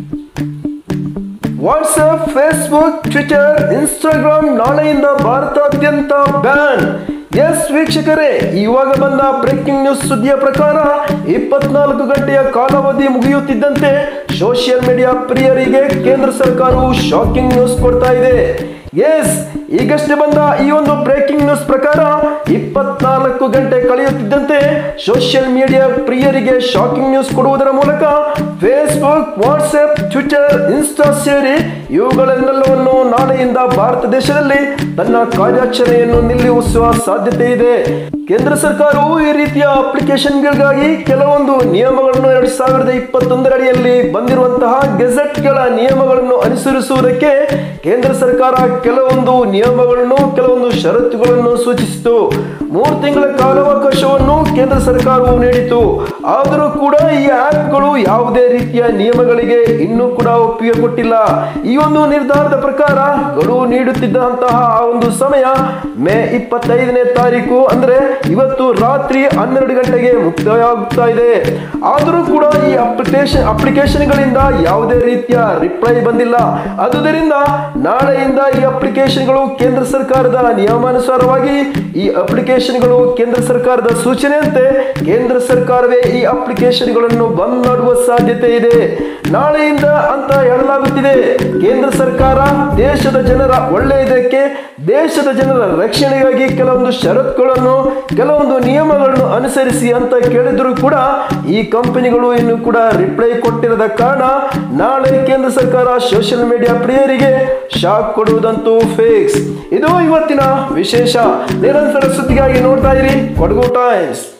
WhatsApp Facebook Twitter Instagram ನಾಳೆಯಿಂದ ಭಾರತಾದ್ಯಂತ ban S ವೀಕ್ಷಕರೇ ಇವಾಗ ಬಂದ ಬ್ರೇಕಿಂಗ್ ನ್ಯೂಸ್ ಸುದ್ದಿಯ ಪ್ರಕಾರ ಇಪ್ಪತ್ನಾಲ್ಕು ಗಂಟೆಯ ಕಾಲಾವಧಿ ಮುಗಿಯುತ್ತಿದ್ದಂತೆ ಸೋಷಿಯಲ್ ಮೀಡಿಯಾ ಪ್ರಿಯರಿಗೆ ಕೇಂದ್ರ ಸರ್ಕಾರವು ಶಾಕಿಂಗ್ ನ್ಯೂಸ್ ಕೊಡ್ತಾ ಇದೆ ಎಸ್ ಈಗಷ್ಟೇ ಬಂದ ಈ ಒಂದು ಬ್ರೇಕಿಂಗ್ ನ್ಯೂಸ್ ಪ್ರಕಾರ ಇಪ್ಪತ್ನಾಲ್ಕು ಗಂಟೆ ಕಳೆಯುತ್ತಿದ್ದಂತೆ ಸೋಷಿಯಲ್ ಮೀಡಿಯಾ ಪ್ರಿಯರಿಗೆ ಶಾಕಿಂಗ್ ನ್ಯೂಸ್ ಕೊಡುವುದರ ಮೂಲಕ ಫೇಸ್ಬುಕ್ ವಾಟ್ಸ್ಆಪ್ ಟ್ವಿಟರ್ ಇನ್ಸ್ಟಾ ಸೇರಿ ಇವುಗಳನ್ನೆಲ್ಲವನ್ನು ನಾಳೆಯಿಂದ ಭಾರತ ದೇಶದಲ್ಲಿ ತನ್ನ ಕಾರ್ಯಾಚರಣೆಯನ್ನು ನಿಲ್ಲಿಸುವ ಸಾಧ್ಯತೆ ಇದೆ ಕೇಂದ್ರ ಸರ್ಕಾರವು ಈ ರೀತಿಯ ಅಪ್ಲಿಕೇಶನ್ಗಳಿಗಾಗಿ ಕೆಲವೊಂದು ನಿಯಮಗಳನ್ನು ಎರಡ್ ಸಾವಿರದ ಇಪ್ಪತ್ತೊಂದರ ಅಡಿಯಲ್ಲಿ ಬಂದಿರುವಂತಹ ಗೆಜೆಟ್ಗಳ ನಿಯಮಗಳನ್ನು ಅನುಸರಿಸುವುದಕ್ಕೆ ಕೇಂದ್ರ ಸರ್ಕಾರ ಕೆಲವೊಂದು ನಿಯಮಗಳನ್ನು ಕೆಲವೊಂದು ಷರತ್ತುಗಳನ್ನು ಸೂಚಿಸಿತು ಮೂರು ತಿಂಗಳ ಕಾಲಾವಕಾಶವನ್ನು ಕೇಂದ್ರ ಸರ್ಕಾರವು ನೀಡಿತು ಆದರೂ ಕೂಡ ಈ ಆ್ಯಪ್ಗಳು ಯಾವುದೇ ರೀತಿಯ ನಿಯಮಗಳಿಗೆ ಇನ್ನೂ ಕೂಡ ಒಪ್ಪಿಗೆ ಕೊಟ್ಟಿಲ್ಲ ಈ ಒಂದು ನಿರ್ಧಾರದ ಪ್ರಕಾರ ಗಡುವು ನೀಡುತ್ತಿದ್ದಂತಹ ಆ ಒಂದು ಸಮಯ ಮೇ ಇಪ್ಪತ್ತೈದನೇ ತಾರೀಕು ಅಂದ್ರೆ ಇವತ್ತು ರಾತ್ರಿ ಹನ್ನೆರಡು ಗಂಟೆಗೆ ಮುಕ್ತಾಯವಾಗುತ್ತಾ ಇದೆ ಆದರೂ ಕೂಡ ಈ ಅಪ್ಲಿಕೇಶನ್ ಅಪ್ಲಿಕೇಶನ್ಗಳಿಂದ ಯಾವುದೇ ರೀತಿಯ ರಿಪ್ಲೈ ಬಂದಿಲ್ಲ ಆದುದರಿಂದ ನಾಳೆಯಿಂದ ಈ ಅಪ್ಲಿಕೇಶನ್ಗಳು ಕೇಂದ್ರ ಸರ್ಕಾರದ ನಿಯಮಾನುಸಾರವಾಗಿ ಈ ಅಪ್ಲಿಕೇಶನ್ಗಳು ಕೇಂದ್ರ ಸರ್ಕಾರದ ಸೂಚನೆಯಂತೆ ಕೇಂದ್ರ ಸರ್ಕಾರವೇ ಈ ಅಪ್ಲಿಕೇಶನ್ಗಳನ್ನು ಬಂದ್ ಮಾಡುವ ಸಾಧ್ಯತೆ ಇದೆ ನಾಳೆಯಿಂದ ಅಂತ ಹೇಳಲಾಗುತ್ತಿದೆ ಕೇಂದ್ರ ಸರ್ಕಾರ ದೇಶದ ಜನರ ಒಳ್ಳೆಯದಕ್ಕೆ ದೇಶದ ಜನರ ರಕ್ಷಣೆಗಾಗಿ ಕೆಲವೊಂದು ಷರತ್ತುಗಳನ್ನು ಕೆಲವೊಂದು ನಿಯಮಗಳನ್ನು ಅನುಸರಿಸಿ ಅಂತ ಕೇಳಿದ್ರು ಕೂಡ ಈ ಕಂಪನಿಗಳು ಇನ್ನು ಕೂಡ ರಿಪ್ಲೈ ಕೊಟ್ಟಿರದ ಕಾರಣ ನಾಳೆ ಕೇಂದ್ರ ಸರ್ಕಾರ ಸೋಷಿಯಲ್ ಮೀಡಿಯಾ ಪ್ರಿಯರಿಗೆ ಶಾಕ್ ಕೊಡುವುದಂತೂ ಫಿಕ್ಸ್ ಇದು ಇವತ್ತಿನ ವಿಶೇಷ ನಿರಂತರ ಸುದ್ದಿಗಾಗಿ ನೋಡ್ತಾ ಇರಿ ಕೊಡಗು ಟೈಮ್ಸ್